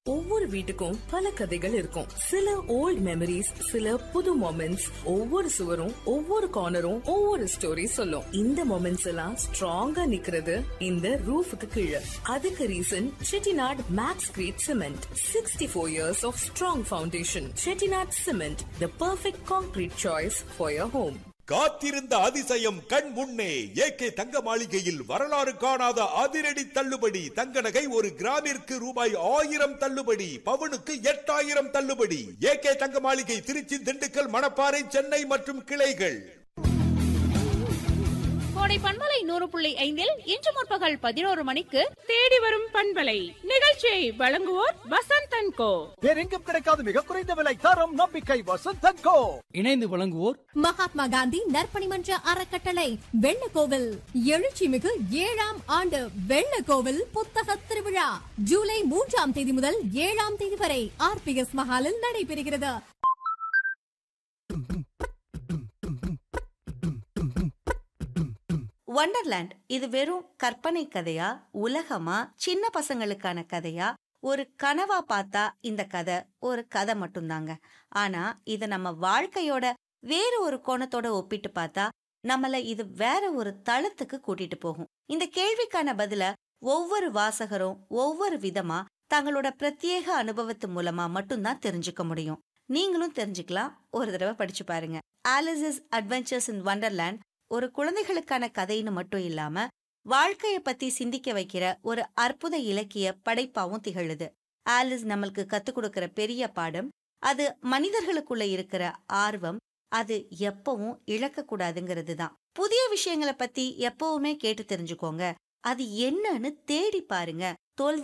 ஒவ்வொரு வீட்டுக்கும் பல கதைகள் இருக்கும் சில ஓல்ட் மெமரிஸ் சில புது மொமெண்ட்ஸ் ஒவ்வொரு சுவரும் ஒவ்வொரு கார்னரும் ஒவ்வொரு ஸ்டோரி சொல்லும் இந்த மொமெண்ட்ஸ் எல்லாம் ஸ்ட்ராங்கா நிக்கிறது இந்த ரூஃபுக்கு கீழே அதுக்கு reason Chettinad maxcrete cement sixty four years of strong foundation Chettinad cement the perfect concrete choice for your home காத்திருந்த அதிசயம் கண் முன்னே ஏகே தங்க மாளிகையில் வரலாறு காணாத அதிரடி தள்ளுபடி தங்க நகை ஒரு கிராமிற்கு ரூபாய் ஆயிரம் தள்ளுபடி பவுனுக்கு எட்டாயிரம் தள்ளுபடி ஏகே தங்க மாளிகை திருச்சி திண்டுக்கல் மணப்பாறை சென்னை மற்றும் கிளைகள் கோடை பண்பலை நூறு புள்ளி ஐந்தில் இன்று முற்பகல் பதினோரு மணிக்கு தேடி வரும் பண்பலை நிகழ்ச்சியை வழங்குவோர் வசந்த் அண்ட் கோ வேறெங்கும் கிடைக்காத மிக குறைந்த விலை தரம் நம்பிக்கை வசந்தன் கோ இணைந்து வழங்குவோர் மகாத்மா காந்தி நற்பணிமன்ற அறக்கட்டளை வெள்ளக்கோவில் எழுச்சிமிகு ஏழாம் ஆண்டு வெள்ளக்கோவில் புத்தக திருவிழா ஜூலை மூன்றாம் தேதி முதல் ஏழாம் தேதி வரை ஆர்பிஎஸ் மஹாலில் நடைபெறுகிறது வண்டர்லேண்ட் இது வெறும் கற்பனை கதையா உலகமா சின்ன பசங்களுக்கான கதையா ஒரு கனவா பார்த்தா இந்த கதை ஒரு கதை மட்டும்தாங்க ஆனா இத நம்ம வாழ்க்கையோட வேற ஒரு கோணத்தோட ஒப்பிட்டு பார்த்தா நம்மள இது வேற ஒரு தளத்துக்கு கூட்டிட்டு போகும் இந்த கேள்விக்கான பதில ஒவ்வொரு வாசகரும் ஒவ்வொரு விதமா தங்களோட பிரத்யேக அனுபவத்து மூலமா மட்டும்தான் தெரிஞ்சுக்க முடியும் நீங்களும் தெரிஞ்சுக்கலாம் ஒரு தடவை படிச்சு பாருங்க ஆலிசஸ் அட்வென்ச்சர்ஸ் இன் வண்டர்லேண்ட் ஒரு குழந்தைகளுக்கான கதைன்னு மட்டும் இல்லாம வாழ்க்கைய பத்தி சிந்திக்க வைக்கிற ஒரு அற்புத இலக்கிய படைப்பாவும் திகழுது ஆலிஸ் நம்மளுக்கு கத்துக் கொடுக்கிற பெரிய பாடம் அது மனிதர்களுக்குள்ள இருக்கிற ஆர்வம் அது எப்பவும் இழக்க கூடாதுங்கிறது தான் புதிய விஷயங்களை பத்தி எப்பவுமே கேட்டு தெரிஞ்சுக்கோங்க அது என்னன்னு தேடி பாருங்க தோல்வி